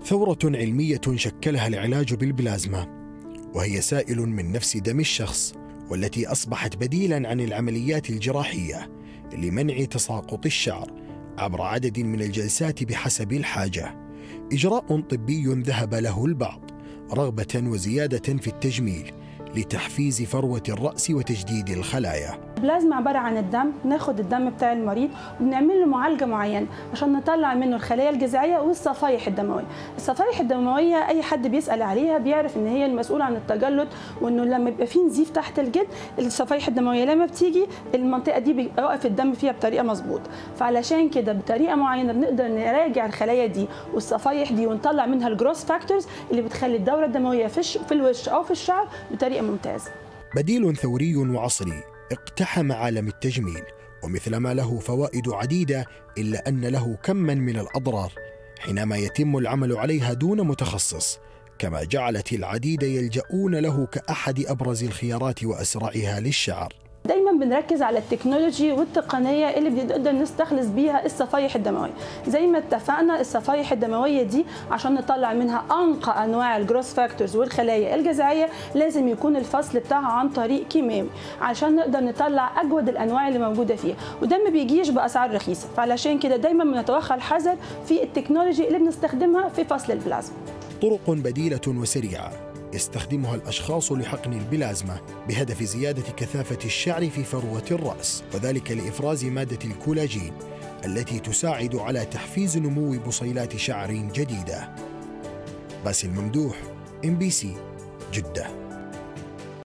ثورة علمية شكلها العلاج بالبلازما وهي سائل من نفس دم الشخص والتي أصبحت بديلا عن العمليات الجراحية لمنع تساقط الشعر عبر عدد من الجلسات بحسب الحاجة إجراء طبي ذهب له البعض رغبة وزيادة في التجميل لتحفيز فروة الرأس وتجديد الخلايا البلازما عبارة عن الدم ناخد الدم بتاع المريض وبنعمل له معالجة معينة عشان نطلع منه الخلايا الجذعية والصفائح الدموية الصفائح الدموية أي حد بيسأل عليها بيعرف إن هي المسؤولة عن التجلط وإنه لما يبقى في نزيف تحت الجلد الصفائح الدموية لما بتيجي المنطقة دي بيوقف الدم فيها بطريقة مظبوطة فعلشان كده بطريقة معينة بنقدر نراجع الخلايا دي والصفائح دي ونطلع منها الجروس فاكتورز اللي بتخلي الدورة الدموية في في الوش أو في الشعر بطريقة ممتازة بديل ثوري وعصري اقتحم عالم التجميل ومثلما له فوائد عديده الا ان له كما من الاضرار حينما يتم العمل عليها دون متخصص كما جعلت العديد يلجؤون له كاحد ابرز الخيارات واسرعها للشعر دايما بنركز على التكنولوجي والتقنيه اللي بنقدر نستخلص بيها الصفائح الدمويه زي ما اتفقنا الصفائح الدمويه دي عشان نطلع منها انقى انواع الجروس فاكتورز والخلايا الجذعيه لازم يكون الفصل بتاعها عن طريق كيماوي عشان نقدر نطلع اجود الانواع اللي موجوده فيها وده ما بيجيش باسعار رخيصه فعلشان كده دايما بنتوخى الحذر في التكنولوجي اللي بنستخدمها في فصل البلازما طرق بديله وسريعه يستخدمها الأشخاص لحقن البلازما بهدف زيادة كثافة الشعر في فروة الرأس وذلك لإفراز مادة الكولاجين التي تساعد على تحفيز نمو بصيلات شعر جديدة باسل ممدوح ام بي سي جده